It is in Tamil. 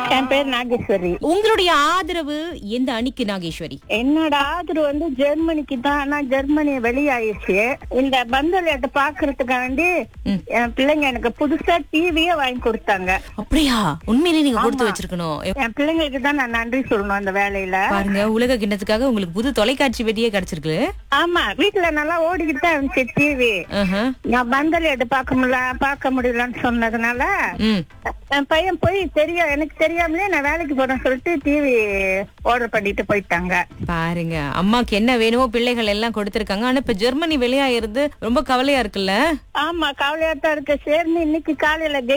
என் பேர் நாகேஸ்வரி உங்களுடைய ஆதரவு எந்த அணிக்கு நாகேஸ்வரி என்னோட ஆதரவு வந்து ஜெர்மனிக்கு தான் ஆனா ஜெர்மனி வெளியாயிருச்சு இந்த பந்து விளையாட்டு பாக்குறதுக்காண்டி ம். என் பிள்ளைங்க எனக்கு புதுசா டிவியே வாங்கி கொடுத்தாங்க அப்படியா உண்மையிலேயே நீங்க கொடுத்து வச்சிருக்கணும் எப்- என் பிள்ளைங்களுக்கு தான் நான் நன்றி சொல்லணும் அந்த வேலையில பாருங்க உலக கிண்ணத்துக்காக உங்களுக்கு புது தொலைக்காட்சி பெட்டியே கிடைச்சிருக்கு ஆமா வீட்டுல நல்லா ஓடிக்கிட்டு தான் இருந்துச்சு டிவி ஆஹா. நான் பந்து விளையாட்டு பார்க்க முடியல பார்க்க முடியலன்னு சொன்னதுனால ம் என் பையன் போய் தெரியும் எனக்கு தெரியாமலே நான் வேலைக்கு போறேன்னு சொல்லிட்டு டிவி ஆர்டர் பண்ணிட்டு போயிட்டாங்க பாருங்க அம்மாக்கு என்ன வேணுமோ பிள்ளைகள் எல்லாம் கொடுத்திருக்காங்க ஆனா இப்ப ஜெர்மனி வெளியாயிருந்து ரொம்ப கவலையா இருக்குல்ல ஆமா கவலையா தான் இருக்கு சேர்ந்து இன்னைக்கு காலையில